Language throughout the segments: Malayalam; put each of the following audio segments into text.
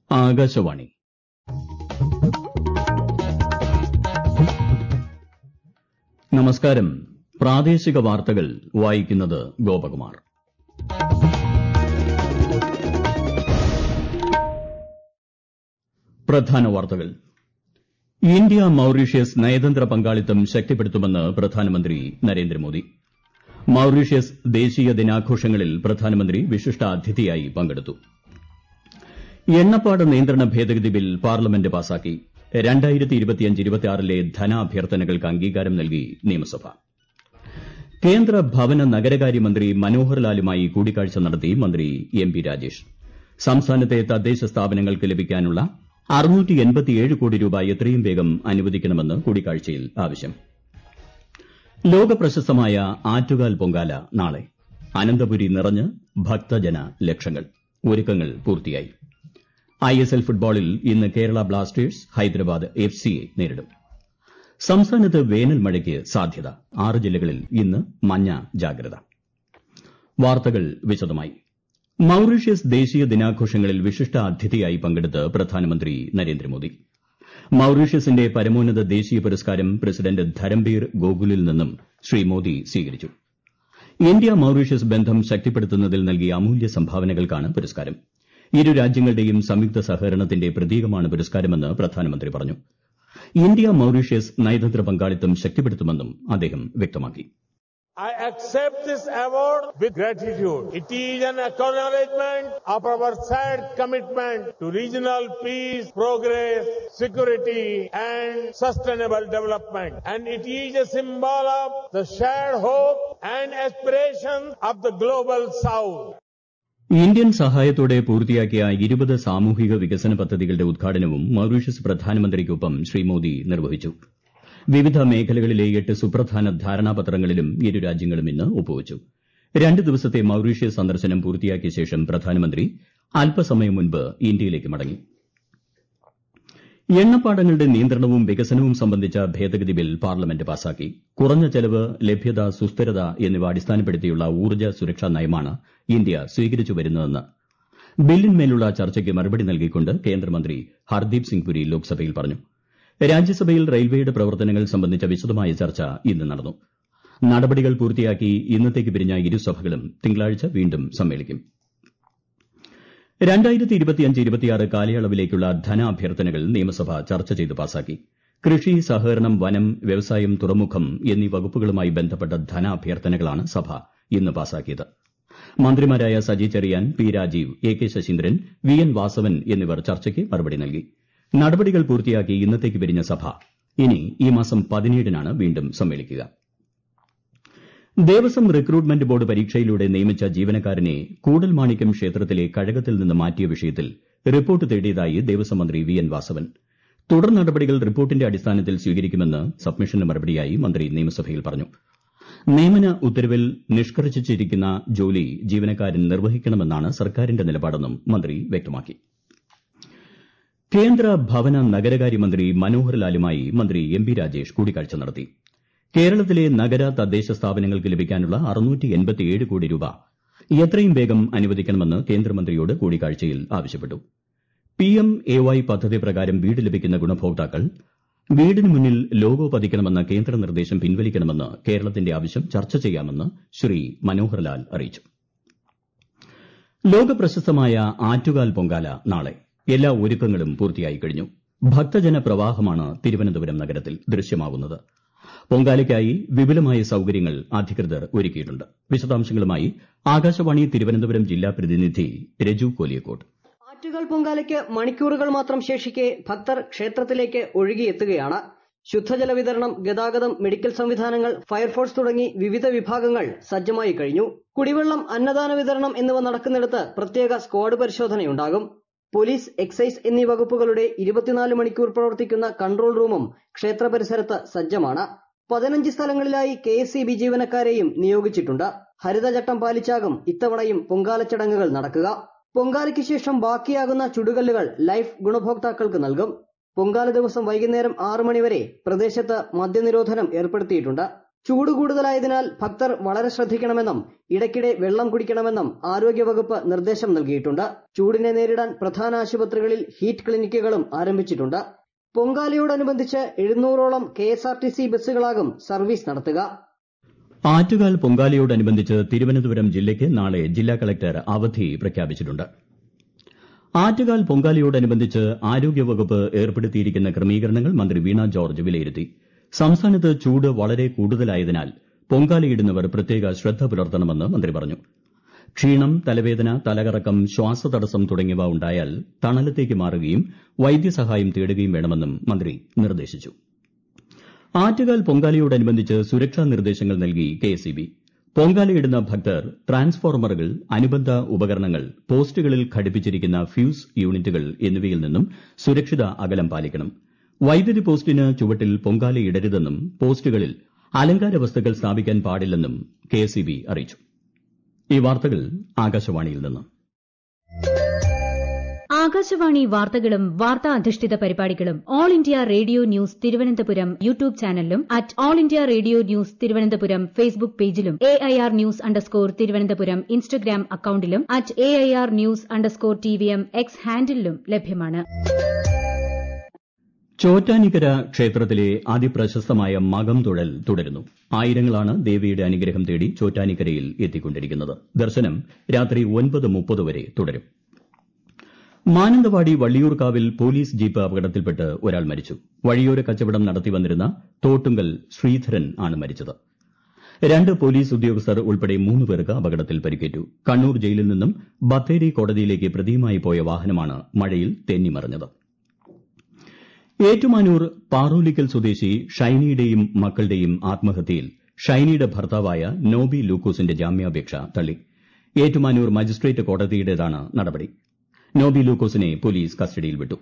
ആകാശവാണി നമസ്കാരം പ്രാദേശിക വാർത്തകൾ വായിക്കുന്നത് ഗോപകുമാർ പ്രധാന വാർത്തകൾ ഇന്ത്യ മൌറീഷ്യസ് നയതന്ത്ര പങ്കാളിത്തം ശക്തിപ്പെടുത്തുമെന്ന് പ്രധാനമന്ത്രി നരേന്ദ്രമോദി മൌറീഷ്യസ് ദേശീയ ദിനാഘോഷങ്ങളിൽ പ്രധാനമന്ത്രി വിശിഷ്ടാതിഥിയായി പങ്കെടുത്തു എണ്ണപ്പാട് നിയന്ത്രണ ഭേദഗതി ബിൽ പാർലമെന്റ് പാസാക്കി ലെ ധനാഭ്യർത്ഥനകൾക്ക് അംഗീകാരം നൽകി നിയമസഭ കേന്ദ്ര ഭവന നഗരകാര്യമന്ത്രി മനോഹർ ലാലുമായി കൂടിക്കാഴ്ച നടത്തി മന്ത്രി എം പി രാജേഷ് സംസ്ഥാനത്തെ തദ്ദേശ സ്ഥാപനങ്ങൾക്ക് ലഭിക്കാനുള്ള കോടി രൂപ എത്രയും വേഗം അനുവദിക്കണമെന്ന് കൂടിക്കാഴ്ചയിൽ ആവശ്യം ലോകപ്രശസ്തമായ ആറ്റുകാൽ പൊങ്കാല നാളെ അനന്തപുരി നിറഞ്ഞ് ഭക്തജന ലക്ഷങ്ങൾ ഒരുക്കങ്ങൾ പൂർത്തിയായി ഐഎസ്എൽ ഫുട്ബോളിൽ ഇന്ന് കേരള ബ്ലാസ്റ്റേഴ്സ് ഹൈദരാബാദ് എഫ് സിയെ നേരിടും സംസ്ഥാനത്ത് വേനൽ മഴയ്ക്ക് സാധ്യത ആറ് ജില്ലകളിൽ ഇന്ന് മഞ്ഞ ജാഗ്രത വാർത്തകൾ വിശദമായി മൌറീഷ്യസ് ദേശീയ ദിനാഘോഷങ്ങളിൽ വിശിഷ്ടാതിഥിയായി പങ്കെടുത്ത് പ്രധാനമന്ത്രി നരേന്ദ്രമോദി മൌറീഷ്യസിന്റെ പരമോന്നത ദേശീയ പുരസ്കാരം പ്രസിഡന്റ് ധരംബീർ ഗോകുലിൽ നിന്നും ശ്രീ മോദി സ്വീകരിച്ചു ഇന്ത്യ മൌറീഷ്യസ് ബന്ധം ശക്തിപ്പെടുത്തുന്നതിൽ നൽകിയ അമൂല്യ സംഭാവനകൾക്കാണ് പുരസ്കാരം ഇരു രാജ്യങ്ങളുടെയും സംയുക്ത സഹകരണത്തിന്റെ പ്രതീകമാണ് പുരസ്കാരമെന്ന് പ്രധാനമന്ത്രി പറഞ്ഞു ഇന്ത്യ മൌറീഷ്യസ് നയതന്ത്ര പങ്കാളിത്തം ശക്തിപ്പെടുത്തുമെന്നും അദ്ദേഹം വ്യക്തമാക്കി I accept this award with gratitude. It is an acknowledgement of our shared commitment to regional peace, progress, security and sustainable development. And it is a symbol of the shared hope and aspirations of the global south. Indian സഹായത്തോടെ പൂർത്തിയാക്കിയ ഇരുപത് സാമൂഹിക വികസന പദ്ധതികളുടെ ഉദ്ഘാടനവും മൌറീഷ്യസ് പ്രധാനമന്ത്രിക്കൊപ്പം ശ്രീ മോദി നിർവഹിച്ചു വിവിധ മേഖലകളിലെ എട്ട് സുപ്രധാന ധാരണാപത്രങ്ങളിലും ഇരു രാജ്യങ്ങളും ഇന്ന് ഒപ്പുവച്ചു രണ്ട് ദിവസത്തെ മൌറീഷ്യസ് സന്ദർശനം പൂർത്തിയാക്കിയ ശേഷം പ്രധാനമന്ത്രി അല്പസമയം മുൻപ് ഇന്ത്യയിലേക്ക് മടങ്ങി എണ്ണപ്പാടങ്ങളുടെ നിയന്ത്രണവും വികസനവും സംബന്ധിച്ച ഭേദഗതി ബിൽ പാർലമെന്റ് പാസാക്കി കുറഞ്ഞ ചെലവ് ലഭ്യത സുസ്ഥിരത എന്നിവ അടിസ്ഥാനപ്പെടുത്തിയുള്ള ഊർജ്ജ സുരക്ഷാ നയമാണ് ഇന്ത്യ സ്വീകരിച്ചു വരുന്നതെന്ന് ബില്ലിന്മേലുള്ള ചർച്ചയ്ക്ക് മറുപടി നൽകിക്കൊണ്ട് കേന്ദ്രമന്ത്രി ഹർദീപ് സിംഗ് പുരി ലോക്സഭയിൽ പറഞ്ഞു രാജ്യസഭയിൽ റെയിൽവേയുടെ പ്രവർത്തനങ്ങൾ സംബന്ധിച്ച വിശദമായ ചർച്ച ഇന്ന് നടന്നു നടപടികൾ പൂർത്തിയാക്കി ഇന്നത്തേക്ക് പിരിഞ്ഞ ഇരുസഭകളും തിങ്കളാഴ്ച വീണ്ടും സമ്മേളിക്കും കാലയളവിലേക്കുള്ള ധനാഭ്യർത്ഥനകൾ നിയമസഭ ചർച്ച ചെയ്ത് പാസാക്കി കൃഷി സഹകരണം വനം വ്യവസായം തുറമുഖം എന്നീ വകുപ്പുകളുമായി ബന്ധപ്പെട്ട ധനാഭ്യർത്ഥനകളാണ് സഭ ഇന്ന് പാസാക്കിയത് മന്ത്രിമാരായ Saji Cheriyan P Rajeev A K Saseendran V N Vasavan എന്നിവർ ചർച്ചയ്ക്ക് മറുപടി നൽകി നടപടികൾ പൂർത്തിയാക്കി ഇന്നത്തേക്ക് പിരിഞ്ഞ സഭ ഇനി ഈ മാസം പതിനേഴിനാണ് വീണ്ടും സമ്മേളിക്കുക ദേവസ്വം റിക്രൂട്ട്മെന്റ് ബോർഡ് പരീക്ഷയിലൂടെ നിയമിച്ച ജീവനക്കാരനെ കൂടൽമാണിക്യം ക്ഷേത്രത്തിലെ കഴകത്തിൽ നിന്ന് മാറ്റിയ വിഷയത്തിൽ റിപ്പോർട്ട് തേടിയതായി ദേവസ്വം മന്ത്രി വി എൻ വാസവൻ തുടർ നടപടികൾ റിപ്പോർട്ടിന്റെ അടിസ്ഥാനത്തിൽ സ്വീകരിക്കുമെന്ന് സബ്മിഷന് മറുപടിയായി മന്ത്രി നിയമസഭയിൽ പറഞ്ഞു നിയമന ഉത്തരവിൽ നിഷ്കർഷിച്ചിരിക്കുന്ന ജോലി ജീവനക്കാരൻ നിർവഹിക്കണമെന്നാണ് സർക്കാരിന്റെ നിലപാടെന്നും മന്ത്രി വ്യക്തമാക്കി കേന്ദ്ര ഭവന നഗരകാര്യമന്ത്രി മനോഹർ ലാലുമായി മന്ത്രി എം പി രാജേഷ് കൂടിക്കാഴ്ച നടത്തി കേരളത്തിലെ നഗര തദ്ദേശ സ്ഥാപനങ്ങൾക്ക് ലഭിക്കാനുള്ള കോടി രൂപ എത്രയും വേഗം അനുവദിക്കണമെന്ന് കേന്ദ്രമന്ത്രിയോട് കൂടിക്കാഴ്ചയിൽ ആവശ്യപ്പെട്ടു പിഎം എ വൈ പദ്ധതി പ്രകാരം വീട് ലഭിക്കുന്ന ഗുണഭോക്താക്കൾ വീടിന് മുന്നിൽ ലോഗോ പതിക്കണമെന്ന കേന്ദ്ര നിർദ്ദേശം പിൻവലിക്കണമെന്ന് കേരളത്തിന്റെ ആവശ്യം ചർച്ച ചെയ്യാമെന്ന് ശ്രീ മനോഹർ ലാൽ അറിയിച്ചു ലോകപ്രശസ്തമായ ആറ്റുകാൽ പൊങ്കാല നാളെ എല്ലാ ഒരുക്കങ്ങളും പൂർത്തിയായി കഴിഞ്ഞു ഭക്തജന പ്രവാഹമാണ് തിരുവനന്തപുരം നഗരത്തിൽ ദൃശ്യമാകുന്നത് പൊങ്കാലയ്ക്കായി വിപുലമായ സൌകര്യങ്ങൾ അധികൃതർ ഒരുക്കിയിട്ടുണ്ട് വിശദാംശങ്ങളുമായി ആകാശവാണി തിരുവനന്തപുരം ജില്ലാ പ്രതിനിധി രജു കോലിയക്കോട്ട് ആറ്റുകാൽ പൊങ്കാലയ്ക്ക് മണിക്കൂറുകൾ മാത്രം ശേഷിക്കെ ഭക്തർ ക്ഷേത്രത്തിലേക്ക് ഒഴുകിയെത്തുകയാണ് ശുദ്ധജല വിതരണം ഗതാഗതം മെഡിക്കൽ സംവിധാനങ്ങൾ ഫയർഫോഴ്സ് തുടങ്ങി വിവിധ വിഭാഗങ്ങൾ സജ്ജമായി കഴിഞ്ഞു കുടിവെള്ളം അന്നദാന വിതരണം എന്നിവ നടക്കുന്നിടത്ത് പ്രത്യേക സ്ക്വാഡ് പരിശോധനയുണ്ടാകും പോലീസ് എക്സൈസ് എന്നീ വകുപ്പുകളുടെ ഇരുപത്തിനാല് മണിക്കൂർ പ്രവർത്തിക്കുന്ന കൺട്രോൾ റൂമും ക്ഷേത്ര പരിസരത്ത് സജ്ജമാണ് പതിനഞ്ച് സ്ഥലങ്ങളിലായി കെ എസ് സി ബി ജീവനക്കാരെയും നിയോഗിച്ചിട്ടുണ്ട് ഹരിതചട്ടം പാലിച്ചാകും ഇത്തവണയും പൊങ്കാല ചടങ്ങുകൾ നടക്കുക പൊങ്കാലയ്ക്ക് ശേഷം ബാക്കിയാകുന്ന ചുടുകല്ലുകൾ ലൈഫ് ഗുണഭോക്താക്കൾക്ക് നൽകും പൊങ്കാല ദിവസം വൈകുന്നേരം ആറ് മണിവരെ പ്രദേശത്ത് മദ്യനിരോധനം ഏർപ്പെടുത്തിയിട്ടുണ്ട് ചൂട് കൂടുതലായതിനാൽ ഭക്തർ വളരെ ശ്രദ്ധിക്കണമെന്നും ഇടയ്ക്കിടെ വെള്ളം കുടിക്കണമെന്നും ആരോഗ്യവകുപ്പ് നിർദ്ദേശം നൽകിയിട്ടുണ്ട് ചൂടിനെ നേരിടാൻ പ്രധാന ആശുപത്രികളിൽ ഹീറ്റ് ക്ലിനിക്കുകളും ആരംഭിച്ചിട്ടുണ്ട് പൊങ്കാലയോടനുബന്ധിച്ച് എഴുന്നൂറോളം K S R T C ബസ്സുകളാകും സർവീസ് നടത്തുക ആറ്റുകാൽ പൊങ്കാലയോടനുബന്ധിച്ച് തിരുവനന്തപുരം ജില്ലയ്ക്ക് നാളെ ജില്ലാ കളക്ടർ അവധി പ്രഖ്യാപിച്ചിട്ടുണ്ട് ആറ്റുകാൽ പൊങ്കാലയോടനുബന്ധിച്ച് ആരോഗ്യവകുപ്പ് ഏർപ്പെടുത്തിയിരിക്കുന്ന ക്രമീകരണങ്ങൾ മന്ത്രി വീണ ജോർജ് വിലയിരുത്തി സംസ്ഥാനത്ത് ചൂട് വളരെ കൂടുതലായതിനാൽ പൊങ്കാലയിടുന്നവർ പ്രത്യേക ശ്രദ്ധ പുലർത്തണമെന്ന് മന്ത്രി പറഞ്ഞു ക്ഷീണം തലവേദന തലകറക്കം ശ്വാസതടസ്സം തുടങ്ങിയവ ഉണ്ടായാൽ തണലത്തേക്ക് മാറുകയും വൈദ്യസഹായം തേടുകയും വേണമെന്നും മന്ത്രി നിർദ്ദേശിച്ചു ആറ്റുകാൽ പൊങ്കാലയോടനുബന്ധിച്ച് സുരക്ഷാ നിർദ്ദേശങ്ങൾ നൽകി കെഎസ്ഇബി പൊങ്കാലയിടുന്ന ഭക്തർ ട്രാൻസ്ഫോർമറുകൾ അനുബന്ധ ഉപകരണങ്ങൾ പോസ്റ്റുകളിൽ ഘടിപ്പിച്ചിരിക്കുന്ന ഫ്യൂസ് യൂണിറ്റുകൾ എന്നിവയിൽ നിന്നും സുരക്ഷിത അകലം പാലിക്കണം വൈദ്യുതി പോസ്റ്റിന് ചുവട്ടിൽ പൊങ്കാലയിടരുതെന്നും പോസ്റ്റുകളിൽ അലങ്കാര വസ്തുക്കൾ സ്ഥാപിക്കാൻ പാടില്ലെന്നും കെഎസ്ഇബി അറിയിച്ചു ഈ വാർത്തകൾ ആകാശവാണിയിൽ നിന്ന് ആകാശവാണി വാർത്തകളും വാർത്താ അധിഷ്ഠിത പരിപാടികളും all India radio news Thiruvananthapuram YouTube ചാനലിലും at all India radio news Thiruvananthapuram Facebook പേജിലും A I R news underscore Thiruvananthapuram Instagram അക്കൌണ്ടിലും at A I R news underscore T V M X ഹാൻഡിലും ലഭ്യമാണ് ചോറ്റാനിക്കര ക്ഷേത്രത്തിലെ അതിപ്രശസ്തമായ മകം തുഴൽ തുടരുന്നു ആയിരങ്ങളാണ് ദേവിയുടെ അനുഗ്രഹം തേടി ചോറ്റാനിക്കരയിൽ എത്തിക്കൊണ്ടിരിക്കുന്നത് ദർശനം രാത്രി ഒൻപത് മുപ്പത് വരെ തുടരും മാനന്തവാടി വള്ളിയൂർക്കാവിൽ പോലീസ് ജീപ്പ് അപകടത്തിൽപ്പെട്ട് ഒരാൾ മരിച്ചു വഴിയോര കച്ചവടം നടത്തി വന്നിരുന്ന തോട്ടുങ്കൽ ശ്രീധരൻ ആണ് മരിച്ചത് രണ്ട് പോലീസ് ഉദ്യോഗസ്ഥർ ഉൾപ്പെടെ മൂന്ന് പേർക്ക് അപകടത്തിൽ പരിക്കേറ്റു കണ്ണൂർ ജയിലിൽ നിന്നും ബത്തേരി കോടതിയിലേക്ക് പ്രതിയുമായി പോയ വാഹനമാണ് മഴയിൽ തെന്നിമറിഞ്ഞത് ഏറ്റുമാനൂർ പാറോലിക്കൽ സ്വദേശി ഷൈനിയുടെയും മക്കളുടെയും ആത്മഹത്യയിൽ ഷൈനിയുടെ ഭർത്താവായ നോബി ലൂക്കോസിന്റെ ജാമ്യാപേക്ഷ തള്ളി ഏറ്റുമാനൂർ മജിസ്ട്രേറ്റ് കോടതിയുടേതാണ് നടപടി നോബി ലൂക്കോസിനെ പോലീസ് കസ്റ്റഡിയിൽ വിട്ടു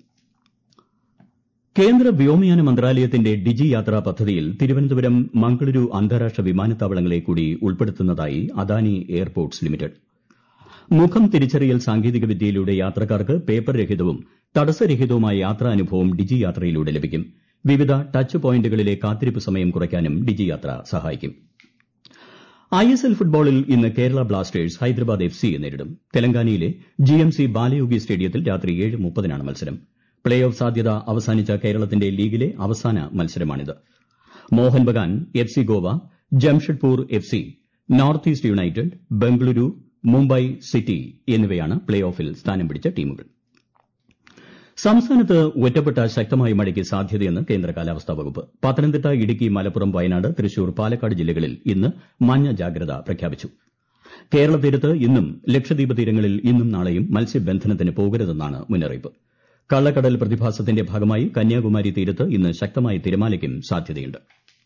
കേന്ദ്ര വ്യോമയാന മന്ത്രാലയത്തിന്റെ ഡിജി യാത്രാ പദ്ധതിയിൽ തിരുവനന്തപുരം മംഗളൂരു അന്താരാഷ്ട്ര വിമാനത്താവളങ്ങളെ കൂടി ഉൾപ്പെടുത്തുന്നതായി അദാനി എയർപോർട്ട്സ് ലിമിറ്റഡ് മുഖം തിരിച്ചറിയൽ സാങ്കേതികവിദ്യയിലൂടെ യാത്രക്കാർക്ക് പേപ്പർ രഹിതവും തടസ്സരഹിതവുമായ യാത്രാനുഭവം ഡിജി യാത്രയിലൂടെ ലഭിക്കും വിവിധ ടച്ച് പോയിന്റുകളിലെ കാത്തിരിപ്പ് സമയം കുറയ്ക്കാനും ഡിജി യാത്ര സഹായിക്കും ഐ എസ് എൽ ഫുട്ബോളിൽ ഇന്ന് കേരള ബ്ലാസ്റ്റേഴ്സ് ഹൈദരാബാദ് എഫ് സിയെ നേരിടും തെലങ്കാനയിലെ ജി എം സി ബാലയോഗി സ്റ്റേഡിയത്തിൽ രാത്രി ഏഴ് മുപ്പതിനാണ് മത്സരം പ്ലേ ഓഫ് സാധ്യത അവസാനിച്ച കേരളത്തിന്റെ ലീഗിലെ അവസാന മത്സരമാണിത് Mohun Bagan F C Goa Jamshedpur F C north east united Bengaluru Mumbai city എന്നിവയാണ് പ്ലേ ഓഫിൽ സ്ഥാനം പിടിച്ച ടീമുകൾ സംസ്ഥാനത്ത് ഒറ്റപ്പെട്ട ശക്തമായ മഴയ്ക്ക് സാധ്യതയെന്ന് കേന്ദ്ര കാലാവസ്ഥാ വകുപ്പ് പത്തനംതിട്ട ഇടുക്കി മലപ്പുറം വയനാട് തൃശൂർ പാലക്കാട് ജില്ലകളിൽ ഇന്ന് മഞ്ഞ ജാഗ്രത പ്രഖ്യാപിച്ചു കേരള തീരത്ത് ഇന്നും ലക്ഷദ്വീപ് തീരങ്ങളിൽ ഇന്നും നാളെയും മത്സ്യബന്ധനത്തിന് പോകരുതെന്നാണ് മുന്നറിയിപ്പ് കള്ളക്കടൽ പ്രതിഭാസത്തിന്റെ ഭാഗമായി കന്യാകുമാരി തീരത്ത് ഇന്ന് ശക്തമായ തിരമാലയ്ക്കും സാധ്യതയുണ്ട്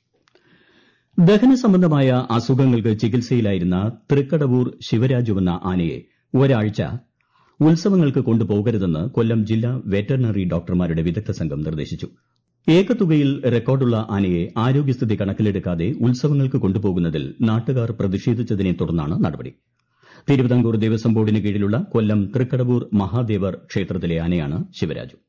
ദഹന സംബന്ധമായ അസുഖങ്ങൾക്ക് ചികിത്സയിലായിരുന്ന തൃക്കടവൂർ ശിവരാജു എന്ന ആനയെ ഒരാഴ്ച ഉത്സവങ്ങൾക്ക് കൊണ്ടുപോകരുതെന്ന് കൊല്ലം ജില്ലാ വെറ്ററിനറി ഡോക്ടർമാരുടെ വിദഗ്ധ സംഘം നിർദ്ദേശിച്ചു ഏകത്തുകയിൽ റെക്കോർഡുള്ള ആനയെ ആരോഗ്യസ്ഥിതി കണക്കിലെടുക്കാതെ ഉത്സവങ്ങൾക്ക് കൊണ്ടുപോകുന്നതിൽ നാട്ടുകാർ പ്രതിഷേധിച്ചതിനെ തുടർന്നാണ് നടപടി തിരുവിതാംകൂർ ദേവസ്വം ബോർഡിന് കീഴിലുള്ള കൊല്ലം തൃക്കടവൂർ മഹാദേവർ ക്ഷേത്രത്തിലെ ആനയാണ് ശിവരാജു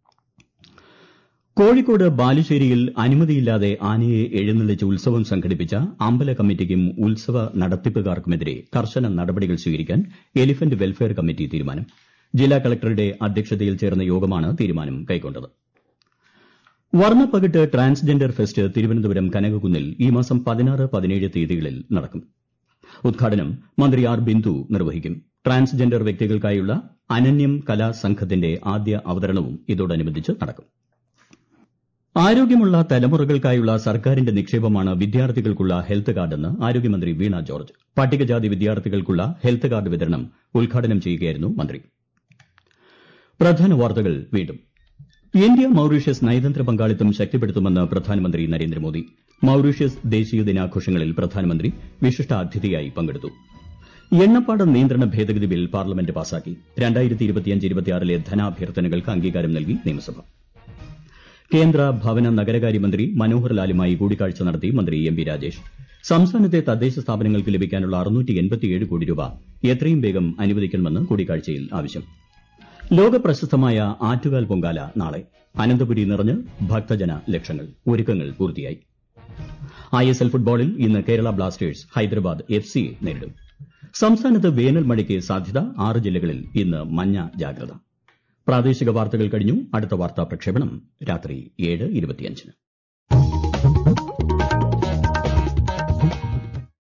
കോഴിക്കോട് ബാലുശ്ശേരിയിൽ അനുമതിയില്ലാതെ ആനയെ എഴുന്നള്ളിച്ച് ഉത്സവം സംഘടിപ്പിച്ച അമ്പല കമ്മിറ്റിക്കും ഉത്സവ നടത്തിപ്പുകാർക്കുമെതിരെ കർശന നടപടികൾ സ്വീകരിക്കാൻ എലിഫന്റ് വെൽഫെയർ കമ്മിറ്റി തീരുമാനം ജില്ലാ കളക്ടറുടെ അധ്യക്ഷതയിൽ ചേർന്ന യോഗമാണ് തീരുമാനം കൈക്കൊണ്ടത് വർണ്ണപ്പകിട്ട് ട്രാൻസ്ജെൻഡർ ഫെസ്റ്റ് തിരുവനന്തപുരം കനകക്കുന്നിൽ ഈ മാസം പതിനാറ് പതിനേഴ് തീയതികളിൽ നടക്കും ഉദ്ഘാടനം മന്ത്രി ആർ ബിന്ദു നിർവഹിക്കും ട്രാൻസ്ജെൻഡർ വ്യക്തികൾക്കായുള്ള അനന്യം കലാസംഘത്തിന്റെ ആദ്യ അവതരണവും ഇതോടനുബന്ധിച്ച് നടക്കും ആരോഗ്യമുള്ള തലമുറകൾക്കായുള്ള സർക്കാരിന്റെ നിക്ഷേപമാണ് വിദ്യാർത്ഥികൾക്കുള്ള ഹെൽത്ത് കാർഡെന്ന് ആരോഗ്യമന്ത്രി വീണ ജോർജ് പട്ടികജാതി വിദ്യാർത്ഥികൾക്കുള്ള ഹെൽത്ത് കാർഡ് വിതരണം ഉദ്ഘാടനം ചെയ്യുകയായിരുന്നു മന്ത്രി പ്രധാന വാർത്തകൾ വീണ്ടും ഇന്ത്യ മൌറീഷ്യസ് നയതന്ത്ര പങ്കാളിത്തം ശക്തിപ്പെടുത്തുമെന്ന് പ്രധാനമന്ത്രി നരേന്ദ്രമോദി മൌറീഷ്യസ് ദേശീയ ദിനാഘോഷങ്ങളിൽ പ്രധാനമന്ത്രി വിശിഷ്ടാതിഥിയായി പങ്കെടുത്തു എണ്ണപ്പാട നിയന്ത്രണ ഭേദഗതി ബിൽ പാർലമെന്റ് പാസാക്കി ലെ ധനാഭ്യർത്ഥനകൾക്ക് അംഗീകാരം നൽകി നിയമസഭ കേന്ദ്ര ഭവന നഗരകാര്യമന്ത്രി മനോഹർ ലാലുമായി കൂടിക്കാഴ്ച നടത്തി മന്ത്രി എം പി രാജേഷ് സംസ്ഥാനത്തെ തദ്ദേശ സ്ഥാപനങ്ങൾക്ക് ലഭിക്കാനുള്ള കോടി രൂപ എത്രയും വേഗം അനുവദിക്കണമെന്ന് കൂടിക്കാഴ്ചയിൽ ആവശ്യം ലോക പ്രശസ്തമായ ആറ്റുകാൽ പൊങ്കാല നാളെ അനന്തപുരി നിറഞ്ഞ് ഭക്തജന ലക്ഷങ്ങൾ ഒരുക്കങ്ങൾ പൂർത്തിയായി ഐ എസ് എൽ ഫുട്ബോളിൽ ഇന്ന് കേരള ബ്ലാസ്റ്റേഴ്സ് ഹൈദരാബാദ് എഫ് സിയെ നേരിടും സംസ്ഥാനത്ത് വേനൽ മഴയ്ക്ക് സാധ്യത ആറ് ജില്ലകളിൽ ഇന്ന് മഞ്ഞ ജാഗ്രത പ്രാദേശിക വാർത്തകൾ കഴിഞ്ഞു അടുത്ത വാർത്താ പ്രക്ഷേപണം രാത്രി ഏഴ് ഇരുപത്തിയഞ്ചിന്